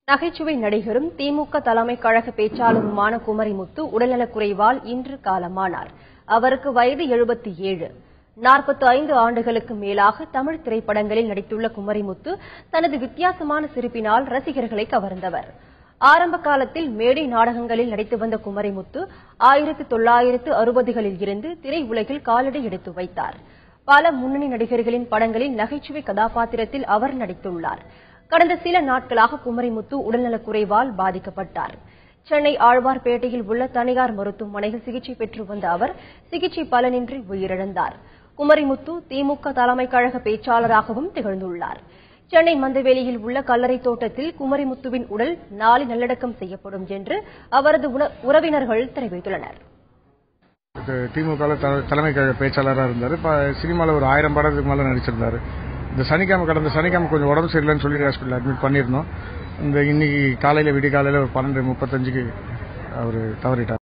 நகைச்சுவை நடிகரும் திமுக தலைமை கழக பேச்சாளருமான குமரிமுத்து உடல்நலக்குறைவால் இன்று காலமானார் அவருக்கு வயது எழுபத்தி ஏழு நாற்பத்தி ஐந்து ஆண்டுகளுக்கு மேலாக தமிழ் திரைப்படங்களில் நடித்துள்ள குமரிமுத்து தனது வித்தியாசமான சிரிப்பினால் ரசிகர்களை கவர்ந்தவர் ஆரம்ப காலத்தில் மேடை நாடகங்களில் நடித்து வந்த குமரிமுத்து ஆயிரத்தி தொள்ளாயிரத்து அறுபதுகளில் இருந்து திரையுலகில் காலடி எடுத்து வைத்தார் பல முன்னணி நடிகர்களின் படங்களில் நகைச்சுவை கதாபாத்திரத்தில் அவர் நடித்துள்ளார் கடந்த சில நாட்களாக குமரிமுத்து உடல்நலக்குறைவால் பாதிக்கப்பட்டார் சென்னை ஆழ்வார்பேட்டையில் உள்ள தனியார் மருத்துவமனையில் சிகிச்சை பெற்று வந்த அவர் சிகிச்சை பலனின்றி உயிரிழந்தார் குமரிமுத்து திமுக தலைமை கழக பேச்சாளராகவும் திகழ்ந்துள்ளார் சென்னை மந்தவேலியில் உள்ள கல்லறை தோட்டத்தில் குமரிமுத்துவின் உடல் நாளை நல்லடக்கம் செய்யப்படும் என்று அவரது உண- உறவினர்கள் தெரிவித்துள்ளனர் இது திமுக தலைமை கழக பேச்சாளராக இருந்தார் இப்போ சினிமாவில் ஒரு ஆயிரம் படத்துக்கு மேலே நடிச்சிருந்தாரு இந்த சனிக்கிழமை கடந்த சனிக்கிழமை கொஞ்சம் உடம்பு சரியில்லைன்னு சொல்லி ஹாஸ்பிட்டல் அட்மிட் பண்ணியிருந்தோம் இந்த இன்னைக்கு காலையில் விடிய காலையில் ஒரு பன்னெண்டு முப்பத்தஞ்சுக்கு அவர் தவறிட்டார்